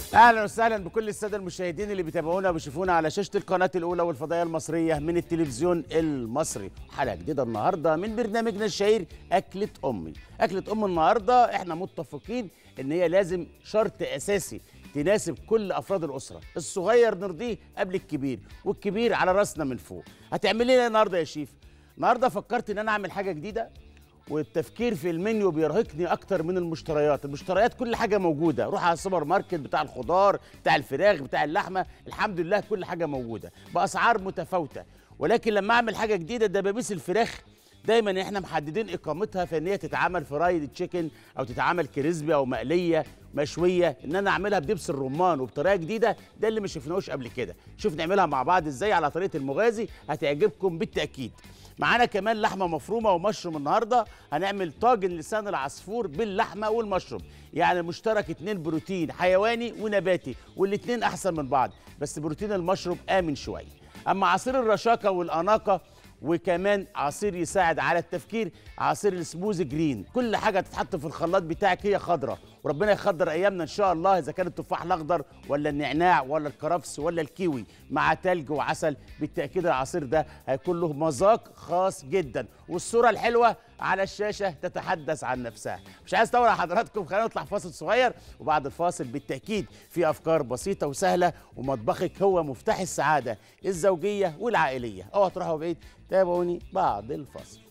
اهلا وسهلا بكل الساده المشاهدين اللي بيتابعونا وبيشوفونا على شاشه القناه الاولى والفضائيه المصريه من التلفزيون المصري حلقه جديده النهارده من برنامجنا الشهير اكله امي اكله ام النهارده احنا متفقين ان هي لازم شرط اساسي تناسب كل افراد الاسره الصغير نرضيه قبل الكبير والكبير على راسنا من فوق هتعملي ايه النهارده يا شيف النهارده فكرت ان انا اعمل حاجه جديده والتفكير في المنيو بيرهقني اكتر من المشتريات المشتريات كل حاجه موجوده روح على السوبر ماركت بتاع الخضار بتاع الفراخ بتاع اللحمه الحمد لله كل حاجه موجوده باسعار متفاوته ولكن لما اعمل حاجه جديده دبابيس الفراخ دايما احنا محددين اقامتها في ان هي تتعمل فرايد تشيكن او تتعمل كريسبي او مقليه مشويه ان انا اعملها بدبس الرمان وبطريقه جديده ده اللي ما شفناهوش قبل كده شوف نعملها مع بعض ازاي على طريقه المغازي هتعجبكم بالتاكيد معانا كمان لحمه مفرومه ومشروم النهارده هنعمل طاجن لسان العصفور باللحمه والمشروم يعني مشترك اتنين بروتين حيواني ونباتي والاتنين احسن من بعض بس بروتين المشروم امن شويه اما عصير الرشاقه والاناقه وكمان عصير يساعد على التفكير عصير السموز جرين كل حاجه تتحط في الخلاط بتاعك هي خضراء وربنا يخضر ايامنا ان شاء الله اذا كان التفاح الاخضر ولا النعناع ولا الكرفس ولا الكيوي مع تلج وعسل بالتاكيد العصير ده هيكون له مذاق خاص جدا والصوره الحلوه على الشاشه تتحدث عن نفسها مش عايز اطول على حضراتكم خلينا نطلع فاصل صغير وبعد الفاصل بالتاكيد في افكار بسيطه وسهله ومطبخك هو مفتاح السعاده الزوجيه والعائليه اوعى تروحوا بعيد تابعوني بعد الفاصل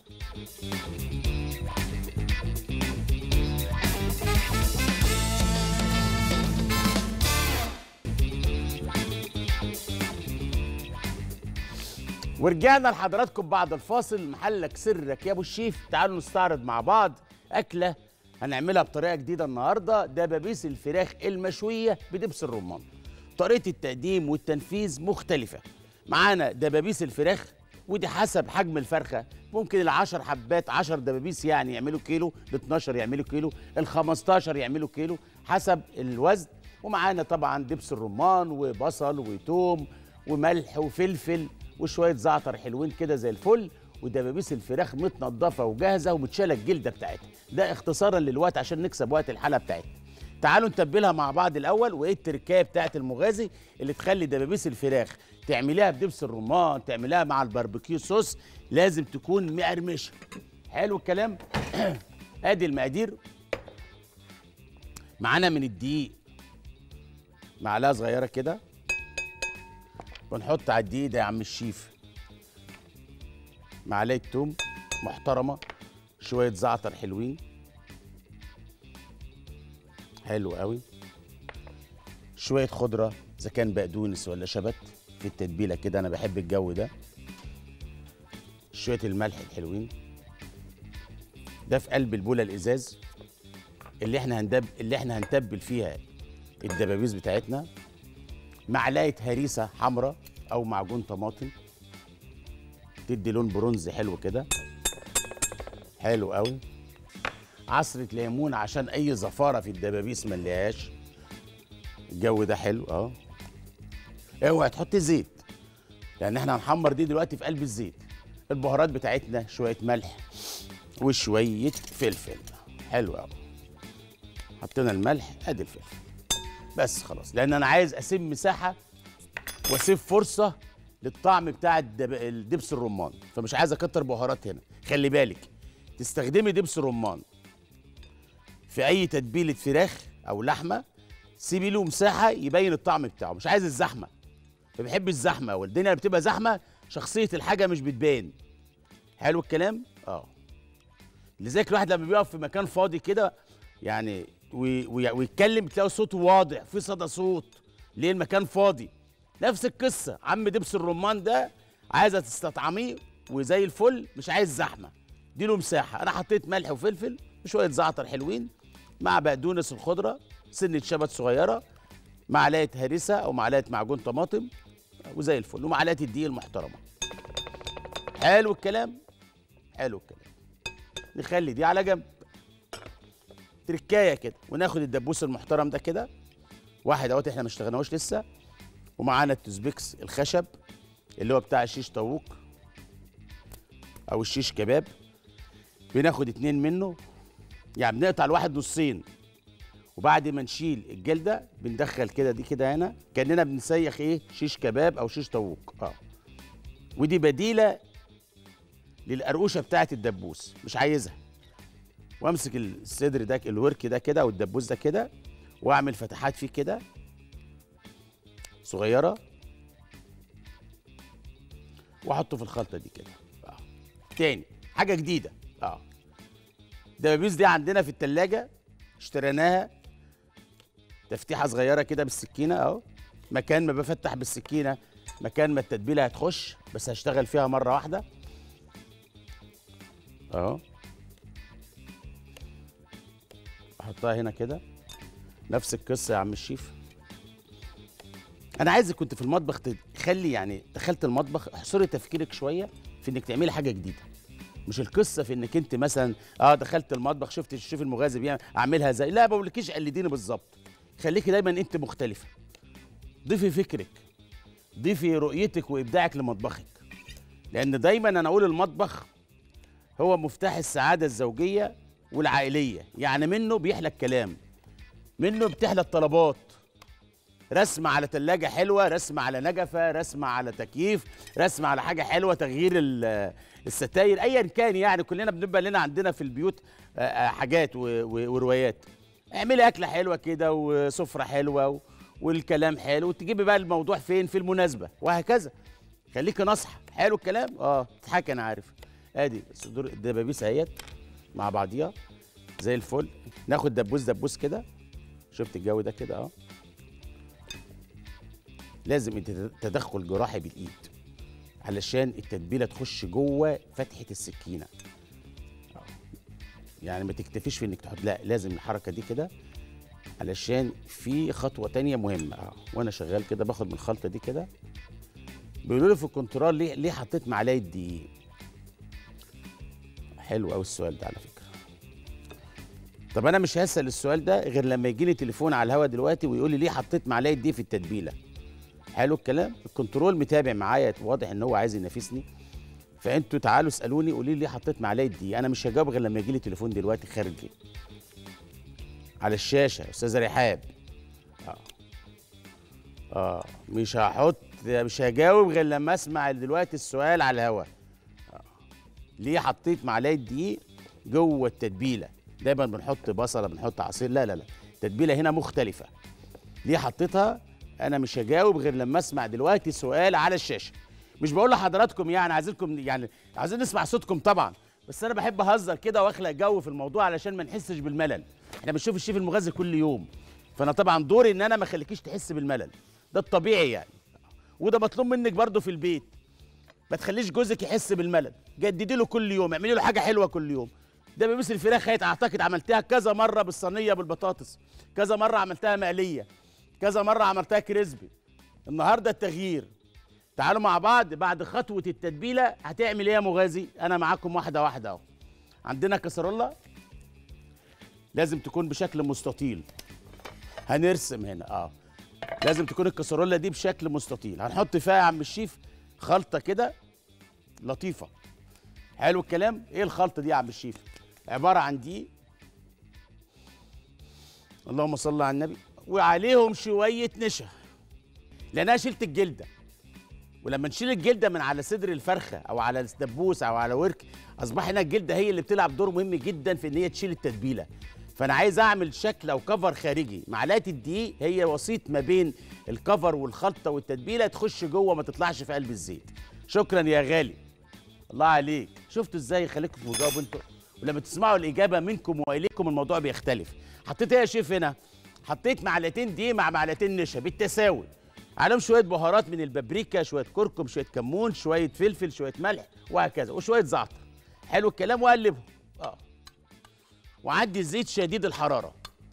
ورجعنا لحضراتكم بعد الفاصل محلك سرك يا ابو الشيف تعالوا نستعرض مع بعض اكله هنعملها بطريقه جديده النهارده دبابيس الفراخ المشويه بدبس الرمان طريقه التقديم والتنفيذ مختلفه معانا دبابيس الفراخ ودي حسب حجم الفرخه ممكن العشر حبات 10 دبابيس يعني يعملوا كيلو ال 12 يعملوا كيلو ال 15 يعملوا كيلو حسب الوزن ومعانا طبعا دبس الرمان وبصل وتوم وملح وفلفل وشويه زعتر حلوين كده زي الفل ودبابيس الفراخ متنضفه وجاهزه ومتشاله الجلده بتاعتها ده اختصارا للوقت عشان نكسب وقت الحلقه بتاعتنا تعالوا نتبلها مع بعض الاول وايه التركايه بتاعت المغازي اللي تخلي دبابيس الفراخ تعمليها بدبس الرمان تعمليها مع الباربيكيو صوص لازم تكون مقرمشه حلو الكلام ادي المقادير معانا من الدقيق معلقه صغيره كده ونحط على الدقيق ده يا عم الشيف معلقه توم محترمه شويه زعتر حلوين حلو قوي شويه خضره اذا كان بقدونس ولا شبت في التتبيله كده انا بحب الجو ده شويه الملح الحلوين ده في قلب البوله الازاز اللي احنا هندب اللي احنا هنتبل فيها الدبابيس بتاعتنا معلقه هريسه حمراء او معجون طماطم تدي لون برونزي حلو كده حلو قوي عصرة ليمون عشان اي زفارة في الدبابيس ما نلاقيهاش الجو ده حلو اه اوعى تحط زيت لان احنا هنحمر دي دلوقتي في قلب الزيت البهارات بتاعتنا شوية ملح وشوية فلفل حلو قوي حطينا الملح ادي الفلفل بس خلاص لان انا عايز اسيب مساحه واسيب فرصه للطعم بتاع الدب... الدبس الرمان فمش عايز اكتر بهارات هنا خلي بالك تستخدمي دبس الرمان في اي تتبيله فراخ او لحمه سيبي له مساحه يبين الطعم بتاعه مش عايز الزحمه فبحب الزحمه والدنيا اللي بتبقى زحمه شخصيه الحاجه مش بتبان حلو الكلام اه لذلك الواحد لما بيقف في مكان فاضي كده يعني وي- وي- ويتكلم تلاقي صوته واضح في صدى صوت ليه المكان فاضي نفس القصه عم دبس الرمان ده عايزه تستطعميه وزي الفل مش عايز زحمه اديله مساحه انا حطيت ملح وفلفل وشويه زعتر حلوين مع بقدونس الخضره سنه شبت صغيره معلقه هريسه او معلقه معجون طماطم وزي الفل ومعلقه الدقيق المحترمه حلو الكلام حلو الكلام نخلي دي على جنب تركايه كده وناخد الدبوس المحترم ده كده واحد اهوت احنا ما اشتغلناهوش لسه ومعانا التوزبيكس الخشب اللي هو بتاع الشيش طاووق او الشيش كباب بناخد اتنين منه يعني بنقطع الواحد نصين وبعد ما نشيل الجلده بندخل كده دي كده هنا كاننا بنسيخ ايه شيش كباب او شيش طاووق اه ودي بديله للقرقوشه بتاعه الدبوس مش عايزها وامسك الصدر ده الورك ده كده او الدبوس ده كده واعمل فتحات فيه كده صغيره واحطه في الخلطه دي كده اه تاني حاجه جديده اه الدبابيس دي عندنا في التلاجة اشتريناها تفتيحه صغيره كده بالسكينه اهو مكان ما بفتح بالسكينه مكان ما التتبيله هتخش بس هشتغل فيها مره واحده اهو احطها هنا كده نفس القصه يا عم الشيف انا عايزك كنت في المطبخ تخلي يعني دخلت المطبخ احصري تفكيرك شويه في انك تعملي حاجه جديده مش القصه في انك انت مثلا اه دخلت المطبخ شفت الشيف المغازي بيعمل اعملها زي لا بقولكيش قلديني بالظبط خليكي دايما انت مختلفه ضيفي فكرك ضيفي رؤيتك وابداعك لمطبخك لان دايما انا اقول المطبخ هو مفتاح السعاده الزوجيه والعائليه يعني منه بيحلى الكلام منه بتحلى الطلبات رسم على تلاجة حلوة رسم على نجفة رسم على تكييف رسم على حاجة حلوة تغيير ال- الستاير أيا كان يعني كلنا بنبقى لنا عندنا في البيوت آه، آه، حاجات و- و- وروايات اعملي أكلة حلوة كده وسفرة حلوة و- والكلام حلو وتجيبي بقى الموضوع فين في المناسبة وهكذا خليكي نصحى حلو الكلام اه تضحكي انا عارف ادي صدور الدبابيس اهيت مع بعضيها زي الفل ناخد دبوس دبوس كده شفت الجو ده كده اه لازم انت تدخل جراحي بالايد علشان التتبيله تخش جوه فتحه السكينه آه. يعني ما تكتفيش في انك تحط لا لازم الحركه دي كده علشان في خطوه تانية مهمه اه وانا شغال كده باخد من الخلطه دي كده بيقولوا لي في الكنترول ليه ليه حطيت معلقه دقيق حلو قوي السؤال ده على فكره طب انا مش هسال السؤال ده غير لما يجي لي تليفون على الهوا دلوقتي ويقول لي ليه حطيت معلقه دي في التتبيله حلو الكلام الكنترول متابع معايا واضح ان هو عايز ينافسني فانتوا تعالوا اسالوني قولوا لي ليه حطيت معلقه دي انا مش هجاوب غير لما يجي لي تليفون دلوقتي خارجي على الشاشه يا استاذه رحاب اه اه مش هحط مش هجاوب غير لما اسمع دلوقتي السؤال على الهوا آه. ليه حطيت معلقه دقيق جوه التتبيله دايما بنحط بصله بنحط عصير لا لا لا التتبيله هنا مختلفه ليه حطيتها انا مش هجاوب غير لما اسمع دلوقتي سؤال على الشاشه مش بقول لحضراتكم يعني عايزينكم يعني عايزين نسمع صوتكم طبعا بس انا بحب اهزر كده واخلق جو في الموضوع علشان ما نحسش بالملل احنا بنشوف الشيف المغذي كل يوم فانا طبعا دوري ان انا ما اخليكيش تحس بالملل ده الطبيعي يعني وده مطلوب منك برضه في البيت ما تخليش جوزك يحس بالملل جددي له كل يوم اعملي له حاجه حلوه كل يوم ده بمثل الفراخ هيت اعتقد عملتها كذا مره بالصينيه بالبطاطس كذا مره عملتها مقليه كذا مره عملتها كريسبي النهارده التغيير تعالوا مع بعض بعد خطوه التتبيله هتعمل ايه يا مغازي انا معاكم واحده واحده اهو عندنا كسرولة لازم تكون بشكل مستطيل هنرسم هنا اه لازم تكون الكسرولة دي بشكل مستطيل هنحط فيها يا عم الشيف خلطه كده لطيفه حلو الكلام ايه الخلطه دي يا عم الشيف عباره عن دقيق اللهم صل على النبي وعليهم شويه نشا لان انا شلت الجلده ولما نشيل الجلده من على صدر الفرخه او على الدبوس او على ورك اصبح هنا الجلده هي اللي بتلعب دور مهم جدا في ان هي تشيل التتبيله فانا عايز اعمل شكل او كفر خارجي معلقه الدقيق هي وسيط ما بين الكفر والخلطه والتتبيله تخش جوه ما تطلعش في قلب الزيت شكرا يا غالي الله عليك شفتوا ازاي خليكم في مجاوب انتوا ولما تسمعوا الاجابه منكم واليكم الموضوع بيختلف حطيت ايه يا شيف هنا حطيت معلقتين دقيق مع معلقتين نشا بالتساوي عليهم شويه بهارات من البابريكا شويه كركم شويه كمون شويه فلفل شويه ملح وهكذا وشويه زعتر حلو الكلام وقلبهم اه وعندي زيت شديد الحراره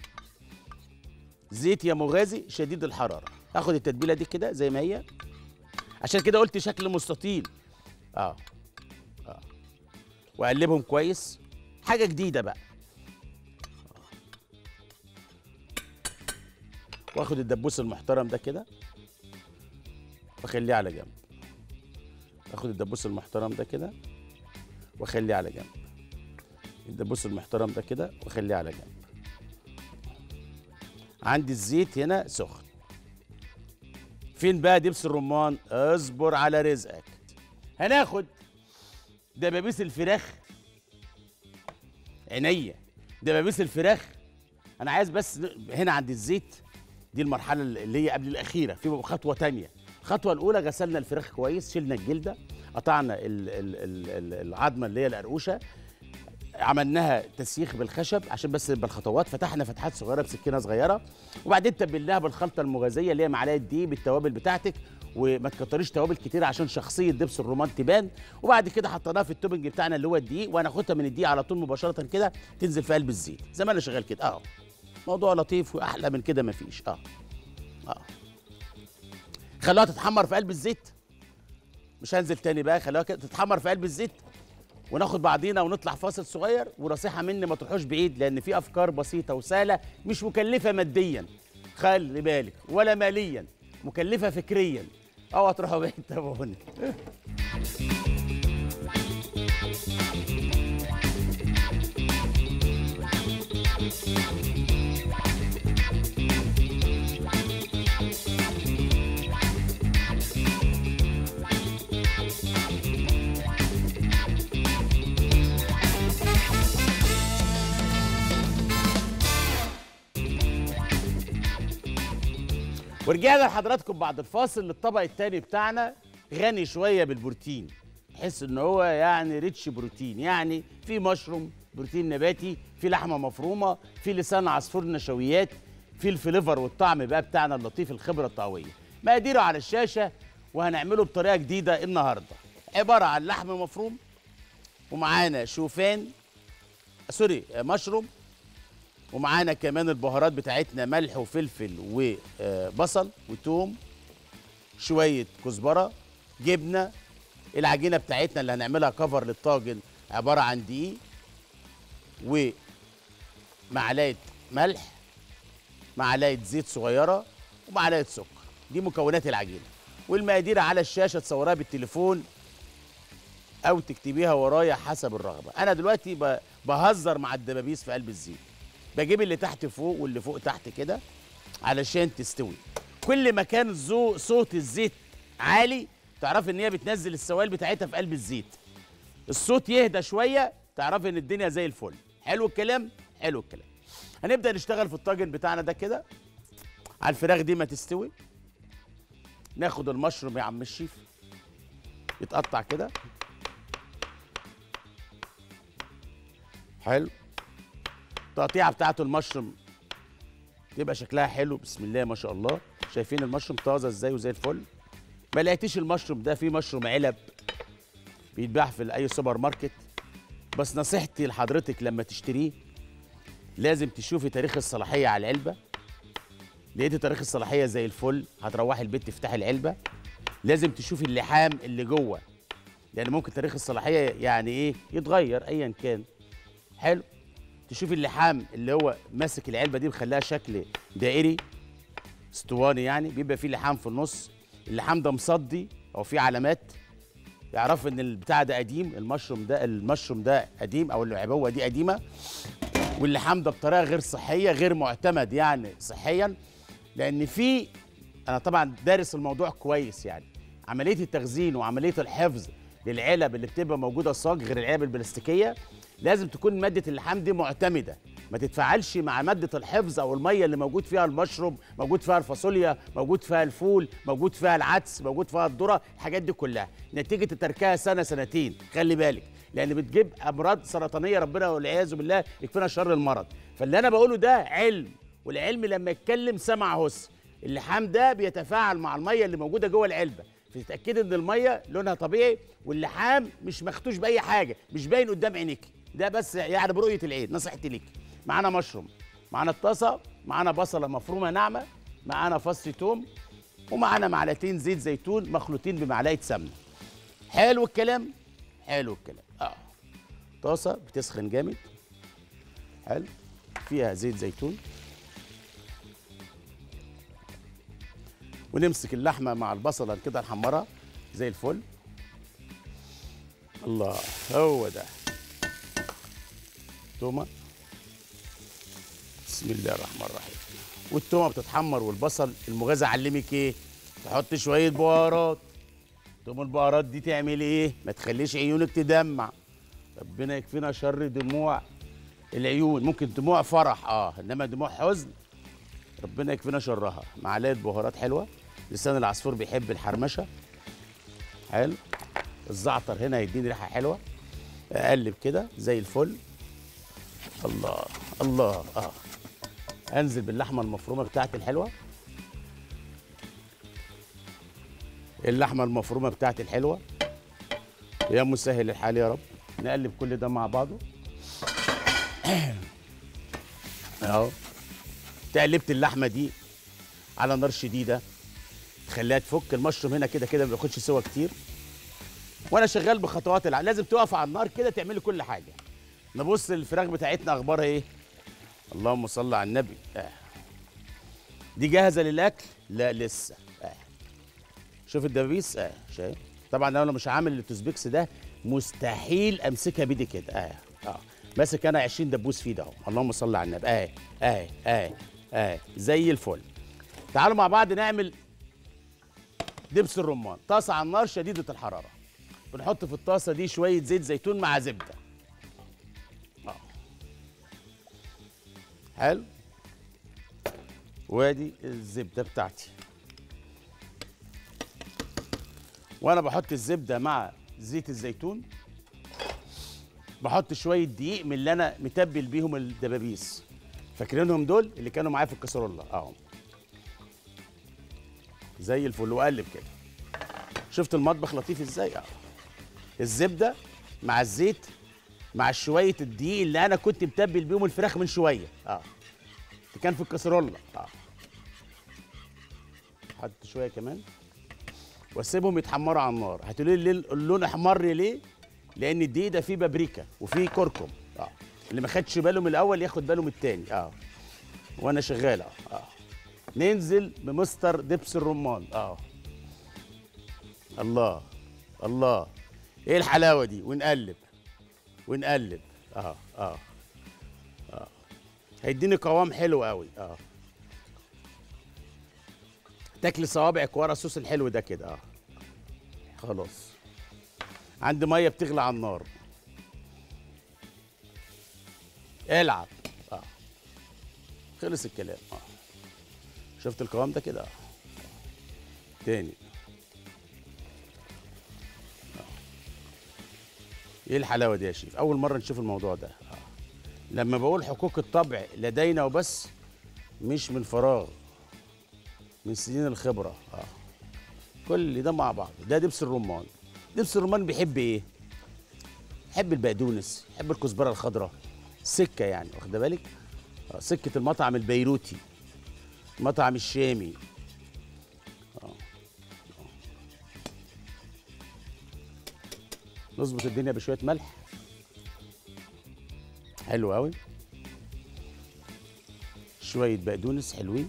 زيت يا مغازي شديد الحراره هاخد التتبيله دي كده زي ما هي عشان كده قلت شكل مستطيل اه اه واقلبهم كويس حاجه جديده بقى واخد الدبوس المحترم ده كده واخليه على جنب اخد الدبوس المحترم ده كده واخليه على جنب الدبوس المحترم ده كده واخليه على جنب عندي الزيت هنا سخن فين بقى دبس الرمان اصبر على رزقك هناخد دبابيس الفراخ عينيا دبابيس الفراخ انا عايز بس هنا عند الزيت دي المرحله اللي هي قبل الاخيره في خطوه تانية الخطوه الاولى غسلنا الفراخ كويس شلنا الجلده قطعنا ال ال ال ال العظمه اللي هي القرقوشه عملناها تسييخ بالخشب عشان بس يبقى الخطوات فتحنا فتحات صغيره بسكينه صغيره وبعدين تبلناها بالخلطه المغازيه اللي هي معلقه دقيق بالتوابل بتاعتك وما تكتريش توابل كتير عشان شخصيه دبس الرمان تبان وبعد كده حطيناها في التوبنج بتاعنا اللي هو الدقيق وهناخدها من الدقيق على طول مباشره كده تنزل في قلب الزيت زي ما انا شغال كده اه موضوع لطيف واحلى من كده مفيش اه اه خلوها تتحمر في قلب الزيت مش هنزل تاني بقى خلوها كده تتحمر في قلب الزيت وناخد بعضينا ونطلع فاصل صغير ونصيحه مني ما تروحوش بعيد لان في افكار بسيطه وسهله مش مكلفه ماديا خلي بالك ولا ماليا مكلفه فكريا اوعى تروحوا بعيد تابعوني ورجعنا لحضراتكم بعد الفاصل للطبق التاني بتاعنا غني شويه بالبروتين تحس ان هو يعني ريتش بروتين يعني في مشروم بروتين نباتي في لحمه مفرومه في لسان عصفور نشويات في الفليفر والطعم بقى بتاعنا اللطيف الخبره الطهويه مقاديره على الشاشه وهنعمله بطريقه جديده النهارده عباره عن لحم مفروم ومعانا شوفان سوري مشروم ومعانا كمان البهارات بتاعتنا ملح وفلفل وبصل وتوم شويه كزبره جبنه العجينه بتاعتنا اللي هنعملها كفر للطاجن عباره عن دقيق ومعلقه ملح معلقه زيت صغيره ومعلقه سكر دي مكونات العجينه والمقادير على الشاشه تصورها بالتليفون او تكتبيها ورايا حسب الرغبه انا دلوقتي ب- بهزر مع الدبابيس في قلب الزيت بجيب اللي تحت فوق واللي فوق تحت كده علشان تستوي كل ما كان زو صوت الزيت عالي تعرف ان هي بتنزل السوائل بتاعتها في قلب الزيت الصوت يهدى شويه تعرف ان الدنيا زي الفل حلو الكلام حلو الكلام هنبدا نشتغل في الطاجن بتاعنا ده كده على الفراخ دي ما تستوي ناخد المشروم يا عم الشيف يتقطع كده حلو التقطيعه بتاعته المشروم يبقى شكلها حلو بسم الله ما شاء الله شايفين المشروم طازه ازاي وزي الفل ما لقيتيش المشروم ده في مشروم علب بيتباع في اي سوبر ماركت بس نصيحتي لحضرتك لما تشتريه لازم تشوفي تاريخ الصلاحيه على العلبه لقيتي تاريخ الصلاحيه زي الفل هتروحي البيت تفتحي العلبه لازم تشوفي اللحام اللي جوه لان ممكن تاريخ الصلاحيه يعني ايه يتغير ايا كان حلو تشوف اللحام اللي هو ماسك العلبه دي مخليها شكل دائري اسطواني يعني بيبقى فيه لحام في النص اللحام ده مصدي او فيه علامات يعرف ان البتاع ده قديم المشروم ده المشروم ده قديم او العبوه دي قديمه واللحام ده بطريقه غير صحيه غير معتمد يعني صحيا لان في انا طبعا دارس الموضوع كويس يعني عمليه التخزين وعمليه الحفظ للعلب اللي بتبقى موجوده صاج غير العلب البلاستيكيه لازم تكون ماده اللحام دي معتمده ما تتفاعلش مع ماده الحفظ او الميه اللي موجود فيها المشروم موجود فيها الفاصوليا موجود فيها الفول موجود فيها العدس موجود فيها الذره الحاجات دي كلها نتيجه تركها سنه سنتين خلي بالك لان بتجيب امراض سرطانيه ربنا والعياذ بالله يكفينا شر المرض فاللي انا بقوله ده علم والعلم لما يتكلم سمع هس اللحام ده بيتفاعل مع الميه اللي موجوده جوه العلبه فتتاكدي ان الميه لونها طبيعي واللحام مش مختوش باي حاجه مش باين قدام عينيك ده بس يعني برؤيه العين نصيحتي ليك معانا مشروم معانا الطاسه معانا بصله مفرومه ناعمه معانا فص توم ومعانا معلقتين زيت زيتون مخلوطين بمعلقه سمنه حلو الكلام حلو الكلام اه طاسه بتسخن جامد حلو فيها زيت زيتون ونمسك اللحمه مع البصله كده نحمرها زي الفل الله هو ده تومه بسم الله الرحمن الرحيم والتومه بتتحمر والبصل المغازه علمك ايه تحط شويه بهارات تقوم البهارات دي تعمل ايه ما تخليش عيونك تدمع ربنا يكفينا شر دموع العيون ممكن دموع فرح اه انما دموع حزن ربنا يكفينا شرها معلقه بهارات حلوه لسان العصفور بيحب الحرمشه حلو الزعتر هنا هيديني ريحه حلوه اقلب كده زي الفل الله الله اه انزل باللحمه المفرومه بتاعتي الحلوه اللحمه المفرومه بتاعتي الحلوه يا مسهل الحال يا رب نقلب كل ده مع بعضه اهو تقلبت اللحمه دي على نار شديده تخليها تفك المشروم هنا كده كده ما بياخدش سوا كتير وانا شغال بخطوات الع... لازم تقف على النار كده تعملي كل حاجه نبص الفراخ بتاعتنا اخبارها ايه اللهم صل على النبي آه. دي جاهزه للاكل لا لسه آه. شوف الدبابيس اه شايف طبعا لو انا مش عامل التوزبيكس ده مستحيل امسكها بايدي كده اه اه ماسك انا 20 دبوس في ده اهو اللهم صل على النبي اه اه اه اه زي الفل تعالوا مع بعض نعمل دبس الرمان طاسه على النار شديده الحراره بنحط في الطاسه دي شويه زيت زيتون مع زبده اه حلو وادي الزبده بتاعتي وانا بحط الزبده مع زيت الزيتون بحط شويه دقيق من اللي انا متبل بيهم الدبابيس فاكرينهم دول اللي كانوا معايا في الكسرولة اهو زي الفل وقلب كده شفت المطبخ لطيف ازاي اه الزبده مع الزيت مع شويه الدقيق اللي انا كنت متبل بيهم الفراخ من شويه اه اللي كان في الكسرولة اه حط شويه كمان واسيبهم يتحمروا على النار هتقولوا لي ليه اللون احمر ليه لان الدقيق ده فيه بابريكا وفيه كركم اه اللي ما خدش باله من الاول ياخد باله من التاني اه وانا شغال اه اه ننزل بمستر دبس الرمان اه الله الله ايه الحلاوه دي ونقلب ونقلب اه اه اه هيديني قوام حلو قوي اه تاكل صوابعك ورا الصوص الحلو ده كده اه خلاص عندي ميه بتغلي على النار العب اه خلص الكلام اه شفت القوام ده كده اه تاني آه. ايه الحلاوه دي يا شيف اول مره نشوف الموضوع ده آه. لما بقول حقوق الطبع لدينا وبس مش من فراغ من سنين الخبره اه كل ده مع بعض ده دبس الرمان دبس الرمان بيحب ايه يحب البقدونس يحب الكزبره الخضراء سكه يعني واخد بالك آه، سكه المطعم البيروتي المطعم الشامي آه. آه. نظبط الدنيا بشويه ملح حلو قوي شويه بقدونس حلوين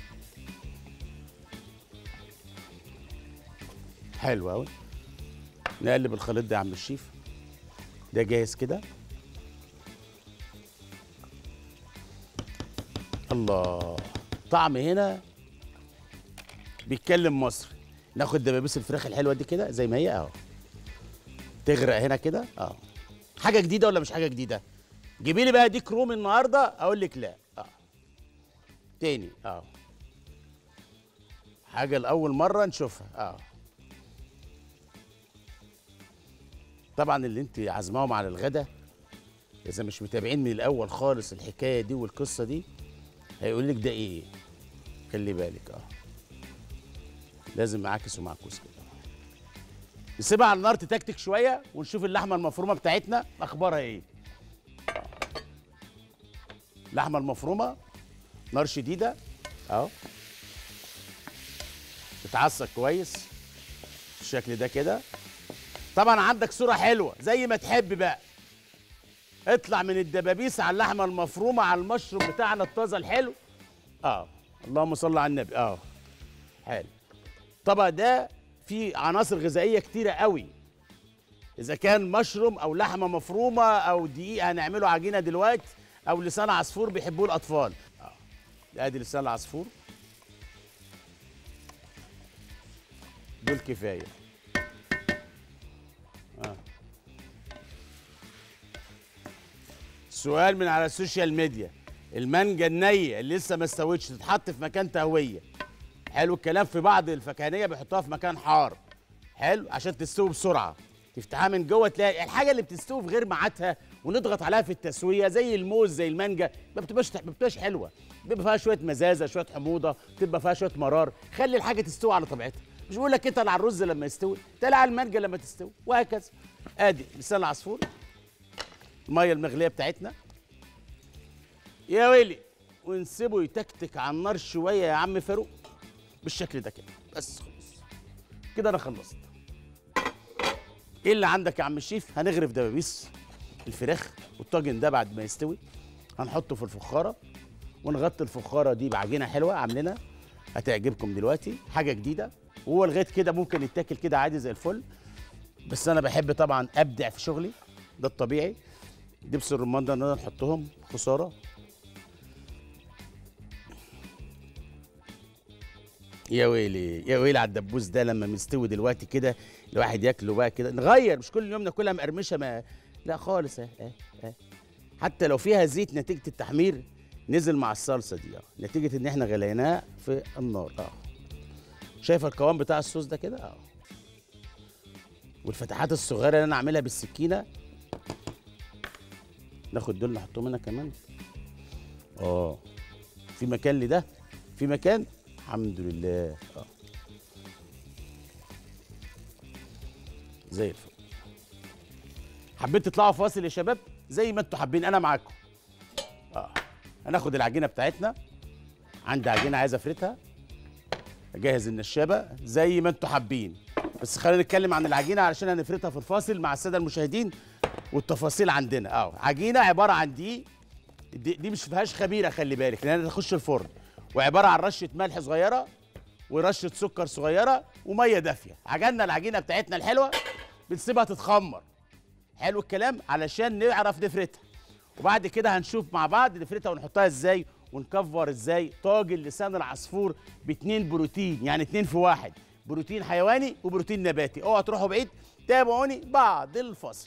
حلو قوي نقلب الخليط ده يا عم الشيف ده جاهز كده الله طعم هنا بيتكلم مصري ناخد دبابيس الفراخ الحلوه دي كده زي ما هي اهو تغرق هنا كده اه حاجه جديده ولا مش حاجه جديده جيبي لي بقى ديك رومي النهارده اقول لك لا اه تاني اه حاجه لاول مره نشوفها اه طبعا اللي انت عازماهم على الغدا اذا مش متابعين من الاول خالص الحكايه دي والقصه دي هيقول لك ده ايه خلي بالك اه لازم معاكس ومعكوس كده نسيبها على النار تتكتك شويه ونشوف اللحمه المفرومه بتاعتنا اخبارها ايه آه. اللحمه المفرومه نار شديده اهو تتعصق كويس بالشكل ده كده طبعا عندك صوره حلوه زي ما تحب بقى اطلع من الدبابيس على اللحمه المفرومه على المشروم بتاعنا الطازه الحلو اه اللهم صل على النبي اه حلو الطبق ده فيه عناصر غذائيه كتيره قوي اذا كان مشروم او لحمه مفرومه او دقيق هنعمله عجينه دلوقتي او لسان عصفور بيحبوه الاطفال آه. ادي لسان العصفور دول كفايه آه. سؤال من على السوشيال ميديا المانجا النيه اللي لسه ما استوتش تتحط في مكان تهويه حلو الكلام في بعض الفكهانيه بيحطوها في مكان حار حلو عشان تستوي بسرعه تفتحها من جوه تلاقي الحاجه اللي بتستوي في غير ميعادها ونضغط عليها في التسويه زي الموز زي المانجا ما بتبقاش ما بتبقاش حلوه بيبقى فيها شويه مزازه شويه حموضه بتبقى فيها شويه مرار خلي الحاجه تستوي على طبيعتها مش بقول لك اتقل على الرز لما يستوي تقل على المانجا لما تستوي وهكذا ادي لسان العصفور الميه المغليه بتاعتنا يا ويلي ونسيبه يتكتك على النار شويه يا عم فاروق بالشكل ده كده بس خلاص كده انا خلصت ايه اللي عندك يا عم الشيف هنغرف دبابيس الفراخ والطاجن ده بعد ما يستوي هنحطه في الفخاره ونغطي الفخاره دي بعجينه حلوه عاملينها هتعجبكم دلوقتي حاجه جديده وهو لغايه كده ممكن يتاكل كده عادي زي الفل بس انا بحب طبعا ابدع في شغلي ده الطبيعي دبس الرمان ده نقدر نحطهم خساره يا ويلي يا ويلي على الدبوس ده لما مستوي دلوقتي كده الواحد ياكله بقى كده نغير مش كل يوم ناكلها مقرمشه ما لا خالص اه اه اه حتى لو فيها زيت نتيجه التحمير نزل مع الصلصه دي اه نتيجه ان احنا غليناه في النار اه شايف القوام بتاع الصوص ده كده اه والفتحات الصغيره اللي انا عاملها بالسكينه ناخد دول نحطهم هنا كمان اه في مكان لده في مكان الحمد لله اه زي الفل حبيت تطلعوا فاصل يا شباب زي ما انتوا حابين انا معاكم اه هناخد العجينه بتاعتنا عندي عجينه عايز افردها اجهز النشابه زي ما انتوا حابين بس خلينا نتكلم عن العجينه علشان هنفردها في الفاصل مع الساده المشاهدين والتفاصيل عندنا اه عجينه عباره عن دي دي, دي مش فيهاش خميره خلي بالك لان تخش الفرن وعباره عن رشه ملح صغيره ورشه سكر صغيره وميه دافيه عجلنا العجينه بتاعتنا الحلوه بنسيبها تتخمر حلو الكلام علشان نعرف نفردها وبعد كده هنشوف مع بعض نفردها ونحطها ازاي ونكفر ازاي طاجن لسان العصفور باتنين بروتين يعني اتنين في واحد بروتين حيواني وبروتين نباتي اوعى تروحوا بعيد تابعوني بعد الفصل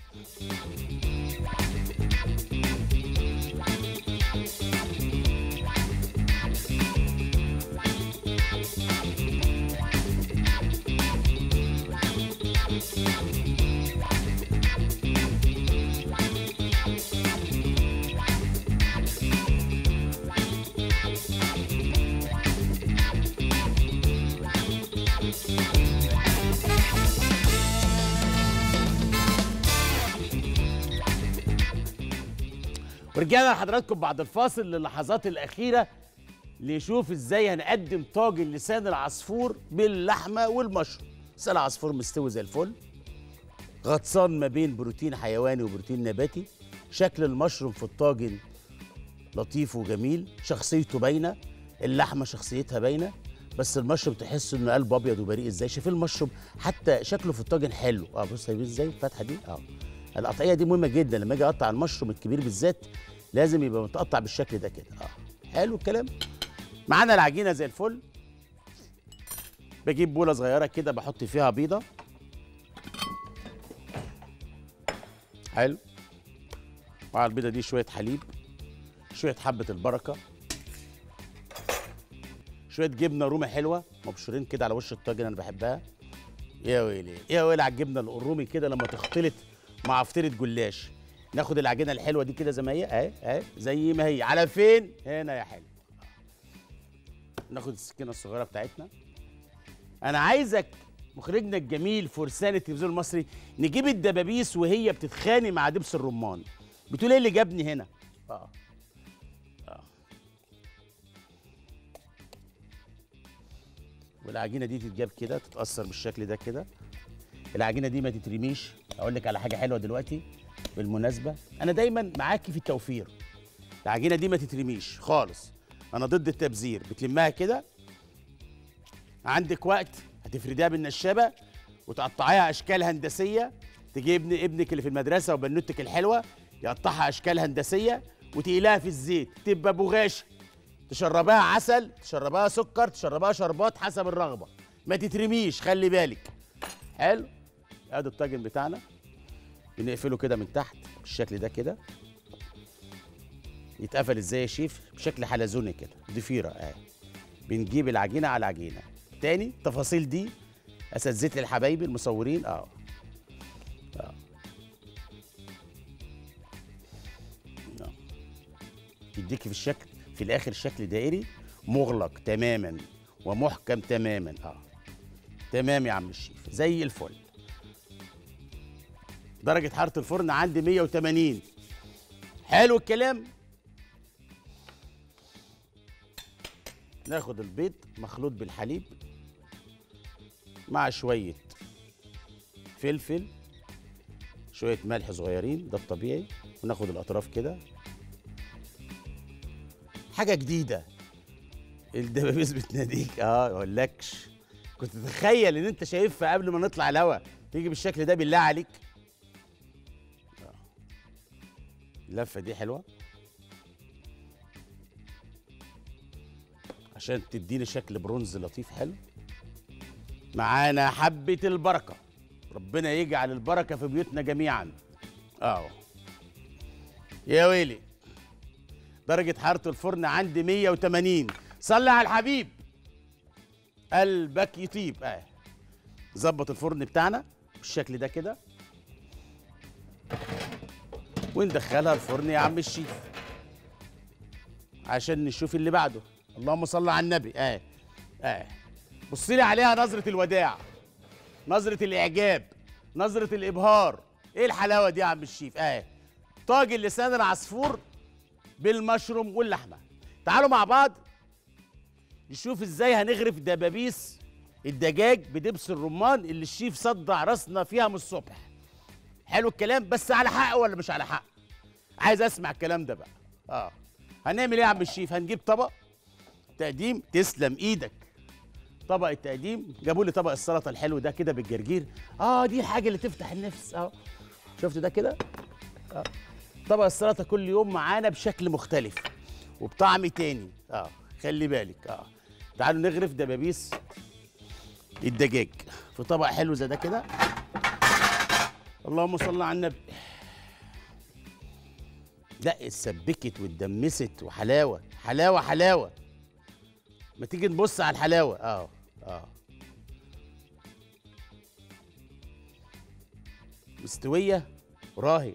ورجعنا لحضراتكم بعد الفاصل للحظات الأخيرة نشوف ازاي هنقدم طاجن لسان العصفور باللحمة والمشروم لسان العصفور مستوي زي الفل غطسان ما بين بروتين حيواني وبروتين نباتي شكل المشروم في الطاجن لطيف وجميل شخصيته باينة اللحمة شخصيتها باينة بس المشروم تحس انه قلب ابيض وبريء ازاي شايفين المشروم حتى شكله في الطاجن حلو اه بص شايفين ازاي الفتحه دي اه القطعيه دي مهمه جدا لما اجي اقطع المشروم الكبير بالذات لازم يبقى متقطع بالشكل ده كده اه حلو الكلام معانا العجينه زي الفل بجيب بوله صغيره كده بحط فيها بيضه حلو وعلى البيضه دي شويه حليب شويه حبه البركه شويه جبنه رومي حلوه مبشورين كده على وش الطاجن انا بحبها يا ويلي يا ويلي على الجبنه الرومي كده لما تختلط مع فطيره جلاش ناخد العجينه الحلوه دي كده زي ما هي اهي اهي زي ما هي على فين هنا يا حلو ناخد السكينه الصغيره بتاعتنا انا عايزك مخرجنا الجميل فرسان التلفزيون المصري نجيب الدبابيس وهي بتتخانق مع دبس الرمان بتقول ايه اللي جابني هنا اه اه والعجينه دي تتجاب كده تتاثر بالشكل ده كده العجينه دي ما تترميش اقول لك على حاجه حلوه دلوقتي بالمناسبه انا دايما معاكي في التوفير العجينه دي ما تترميش خالص انا ضد التبذير بتلمها كده عندك وقت هتفرديها بالنشابه وتقطعيها اشكال هندسيه تجيب ابن ابنك اللي في المدرسه وبنوتك الحلوه يقطعها اشكال هندسيه وتقليها في الزيت تبقى بغاشه تشربها عسل تشربها سكر تشربها شربات حسب الرغبه ما تترميش خلي بالك حلو ادي الطاجن بتاعنا بنقفله كده من تحت بالشكل ده كده يتقفل ازاي يا شيف بشكل حلزوني كده ضفيره اهي بنجيب العجينه على العجينه تاني التفاصيل دي اساتذتي الحبايبي المصورين اه اه آه. يديك في الشكل في الاخر شكل دائري مغلق تماما ومحكم تماما اه تمام يا عم الشيف زي الفل درجة حرارة الفرن عندي 180 حلو الكلام ناخد البيض مخلوط بالحليب مع شوية فلفل شوية ملح صغيرين ده الطبيعي وناخد الأطراف كده حاجة جديدة الدبابيس بتناديك اه اقولكش كنت تتخيل ان انت شايفها قبل ما نطلع الهوا تيجي بالشكل ده بالله عليك آه. اللفه دي حلوه عشان تديني شكل برونز لطيف حلو معانا حبه البركه ربنا يجعل البركه في بيوتنا جميعا اه يا ويلي درجة حرارة الفرن عندي 180 صلي على الحبيب قلبك يطيب اه ظبط الفرن بتاعنا بالشكل ده كده وندخلها الفرن يا عم الشيف عشان نشوف اللي بعده اللهم صل على النبي اه اه بص لي عليها نظرة الوداع نظرة الإعجاب نظرة الإبهار إيه الحلاوة دي يا عم الشيف اه طاجن لسان العصفور بالمشروم واللحمه تعالوا مع بعض نشوف ازاي هنغرف دبابيس الدجاج بدبس الرمان اللي الشيف صدع راسنا فيها من الصبح حلو الكلام بس على حق ولا مش على حق عايز اسمع الكلام ده بقى اه هنعمل ايه يا عم الشيف هنجيب طبق تقديم تسلم ايدك طبق التقديم جابوا لي طبق السلطه الحلو ده كده بالجرجير اه دي الحاجه اللي تفتح النفس اه شفتوا ده كده اه طبق السلطه كل يوم معانا بشكل مختلف وبطعم تاني اه خلي بالك اه تعالوا نغرف دبابيس الدجاج في طبق حلو زي ده كده اللهم صل على النبي لا اتسبكت واتدمست وحلاوه حلاوه حلاوه ما تيجي نبص على الحلاوه اه اه مستويه راهي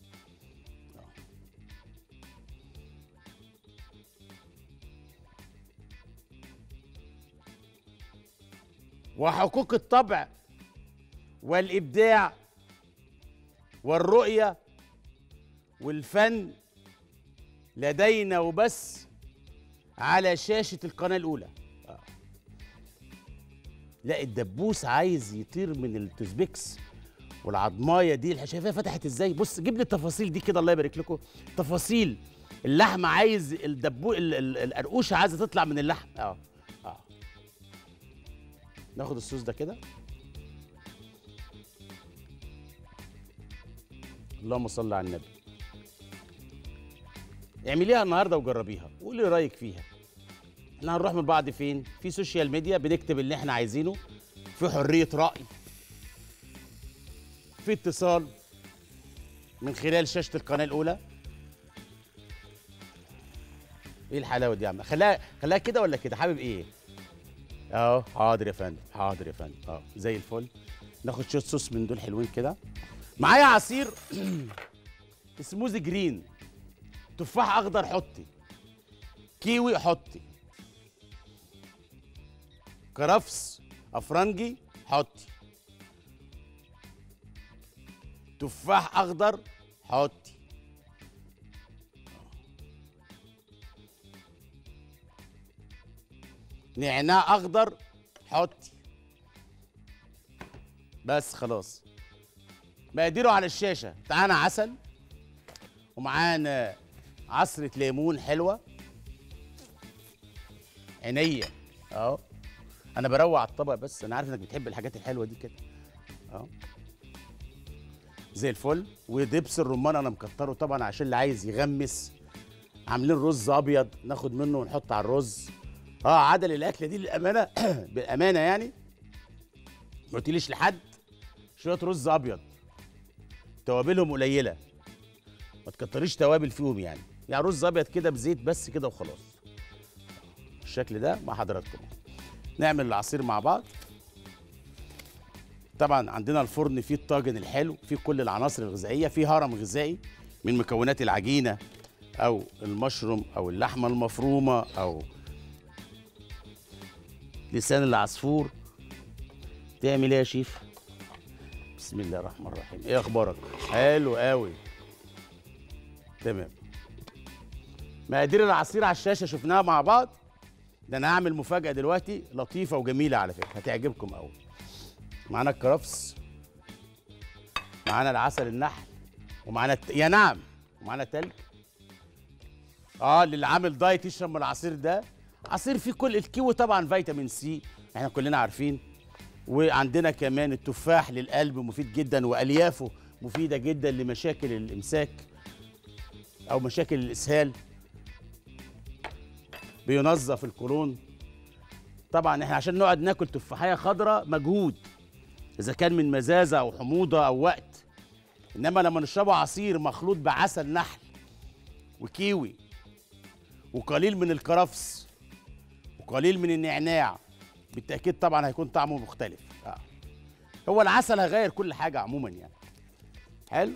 وحقوق الطبع والابداع والرؤيه والفن لدينا وبس على شاشه القناه الاولى آه. لا الدبوس عايز يطير من التوزبيكس والعضمايه دي اللي شايفاها فتحت ازاي بص جيب لي التفاصيل دي كده الله يبارك لكم تفاصيل اللحمه عايز الدبو ال- ال- القرقوشه عايزه تطلع من اللحم اه اه ناخد الصوص ده كده اللهم صل على النبي اعمليها النهارده وجربيها وقولي رايك فيها احنا هنروح من بعض فين في سوشيال ميديا بنكتب اللي احنا عايزينه في حريه راي في اتصال من خلال شاشه القناه الاولى ايه الحلاوه دي يا عم خلاها خلاها كده ولا كده حابب ايه اه حاضر يا فندم حاضر يا فندم اه زي الفل ناخد شويه صوص من دول حلوين كده معايا عصير سموزي جرين تفاح اخضر حطي كيوي حطي كرفس افرنجي حطي تفاح اخضر حطي نعناع اخضر حطي بس خلاص مقاديره على الشاشه معانا عسل ومعانا عصرة ليمون حلوة عينيا اهو انا بروق على الطبق بس انا عارف انك بتحب الحاجات الحلوة دي كده اهو زي الفل ودبس الرمان انا مكتره طبعا عشان اللي عايز يغمس عاملين رز ابيض ناخد منه ونحط على الرز اه عدل الاكله دي للامانه بالامانه يعني ما قلتليش لحد شويه رز ابيض توابلهم قليله ما تكتريش توابل فيهم يعني يعني رز ابيض كده بزيت بس كده وخلاص الشكل ده مع حضراتكم نعمل العصير مع بعض طبعا عندنا الفرن فيه الطاجن الحلو فيه كل العناصر الغذائيه فيه هرم غذائي من مكونات العجينه او المشروم او اللحمه المفرومه او لسان العصفور تعمل ايه يا شيف بسم الله الرحمن الرحيم ايه اخبارك حلو قوي تمام مقادير العصير على الشاشه شفناها مع بعض ده انا هعمل مفاجاه دلوقتي لطيفه وجميله على فكره هتعجبكم قوي معانا الكرفس معانا العسل النحل ومعانا الت... يا نعم ومعانا تلج اه اللي عامل دايت يشرب من العصير ده عصير فيه كل الكيوي طبعا فيتامين سي احنا كلنا عارفين وعندنا كمان التفاح للقلب مفيد جدا واليافه مفيده جدا لمشاكل الامساك او مشاكل الاسهال بينظف القولون طبعا احنا عشان نقعد ناكل تفاحيه خضراء مجهود اذا كان من مزازه او حموضه او وقت انما لما نشربه عصير مخلوط بعسل نحل وكيوي وقليل من الكرفس وقليل من النعناع بالتاكيد طبعا هيكون طعمه مختلف آه. هو العسل هيغير كل حاجه عموما يعني حلو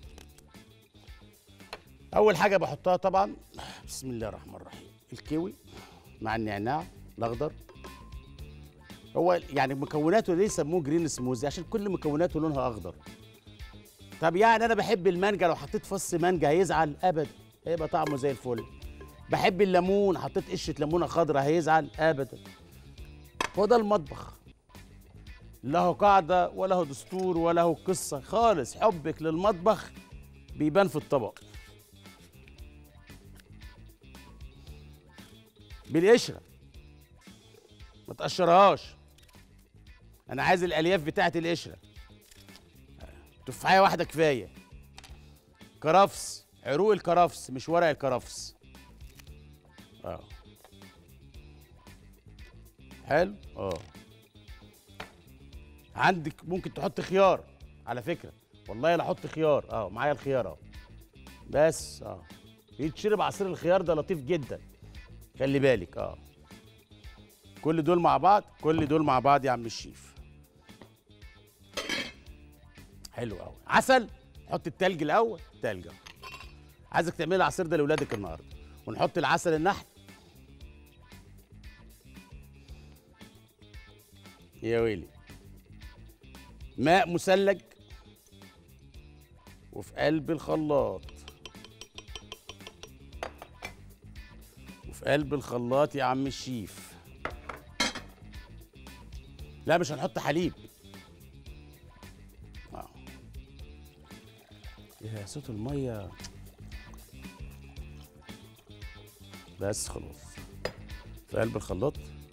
اول حاجه بحطها طبعا بسم الله الرحمن الرحيم الكيوي مع النعناع الاخضر هو يعني مكوناته ليه سموه جرين سموزي عشان كل مكوناته لونها اخضر طب يعني انا بحب المانجا لو حطيت فص مانجا هيزعل ابدا هيبقى طعمه زي الفل بحب الليمون حطيت قشره ليمونه خضراء هيزعل ابدا هو ده المطبخ له قاعده وله دستور وله قصه خالص حبك للمطبخ بيبان في الطبق بالقشره ما تقشرهاش انا عايز الالياف بتاعت القشره تفاحيه واحده كفايه كرفس عروق الكرفس مش ورق الكرفس اه حلو اه عندك ممكن تحط خيار على فكره والله لا احط خيار اه معايا الخيار اهو بس اه يتشرب عصير الخيار ده لطيف جدا خلي بالك اه كل دول مع بعض كل دول مع بعض يا عم الشيف حلو قوي عسل حط التلج الاول تلج أهو. عايزك تعملي العصير ده لاولادك النهارده ونحط العسل النحل يا ويلي ماء مثلج وفي قلب الخلاط وفي قلب الخلاط يا عم الشيف لا مش هنحط حليب آه. يا صوت الميه بس خلاص في قلب الخلاط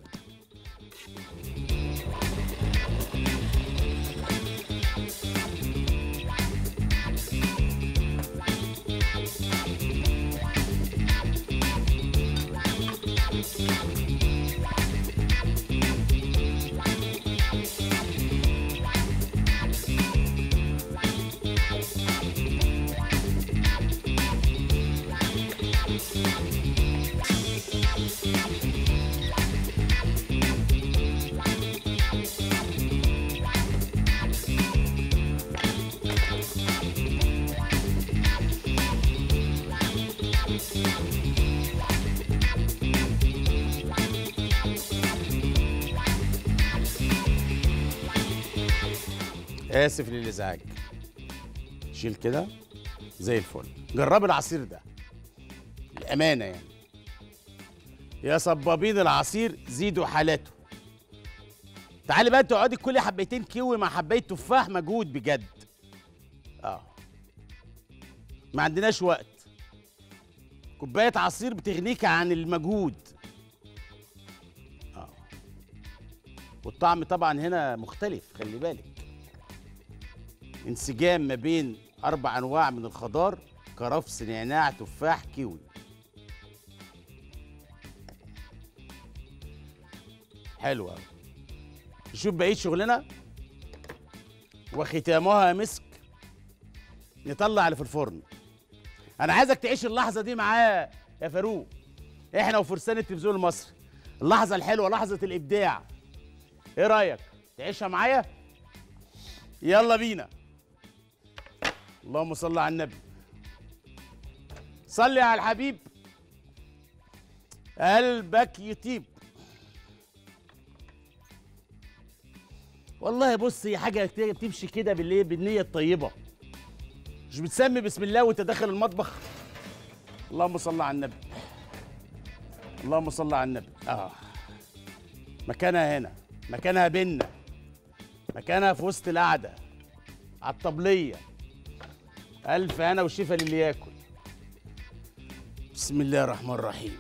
اسف للازعاج شيل كده زي الفل جرب العصير ده الامانه يعني يا صبابين العصير زيدوا حالاته تعالي بقى تقعدي كلي حبيتين كيوي مع حبايه تفاح مجهود بجد اه ما عندناش وقت كوبايه عصير بتغنيك عن المجهود اه والطعم طبعا هنا مختلف خلي بالك انسجام ما بين اربع انواع من الخضار كرفس نعناع تفاح كيوي حلو قوي نشوف بقيه شغلنا وختامها مسك نطلع اللي في الفرن انا عايزك تعيش اللحظه دي معايا يا فاروق احنا وفرسان التلفزيون المصري اللحظه الحلوه لحظه الابداع ايه رايك تعيشها معايا يلا بينا اللهم صل على النبي صلي على الحبيب قلبك يطيب والله بص هي حاجه بتمشي كده بالايه بالنيه الطيبه مش بتسمي بسم الله وانت داخل المطبخ اللهم صل على النبي اللهم صل على النبي اه مكانها هنا مكانها بينا مكانها في وسط القعده على الطبليه الف هنا وشفا للي ياكل بسم الله الرحمن الرحيم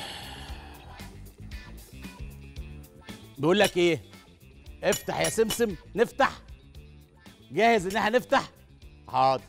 بيقول لك ايه افتح يا سمسم نفتح جاهز ان احنا نفتح حاضر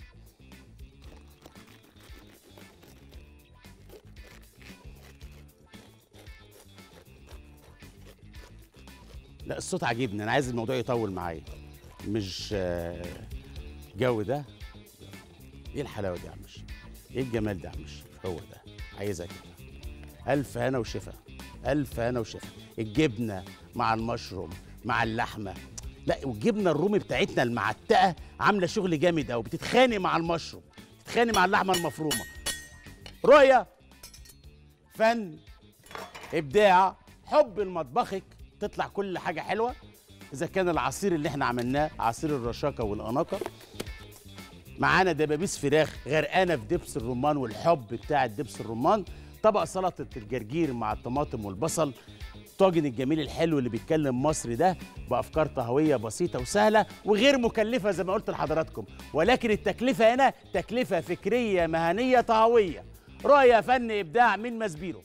لا الصوت عاجبني انا عايز الموضوع يطول معايا مش آه، جو ده ايه الحلاوه دي يا عم الشيف ايه الجمال ده يا عم الشيف هو ده عايزها كده الف هنا وشفا الف هنا وشفا الجبنه مع المشروم مع اللحمه لا والجبنه الرومي بتاعتنا المعتقه عامله شغل جامد قوي بتتخانق مع المشروم بتتخانق مع اللحمه المفرومه رؤيه فن ابداع حب لمطبخك تطلع كل حاجه حلوه اذا كان العصير اللي احنا عملناه عصير الرشاقه والاناقه معانا دبابيس فراخ غرقانه في دبس الرمان والحب بتاع دبس الرمان طبق سلطه الجرجير مع الطماطم والبصل الطاجن الجميل الحلو اللي بيتكلم مصري ده بافكار طهويه بسيطه وسهله وغير مكلفه زي ما قلت لحضراتكم ولكن التكلفه هنا تكلفه فكريه مهنيه طهويه رؤيه فن ابداع من مسبيرو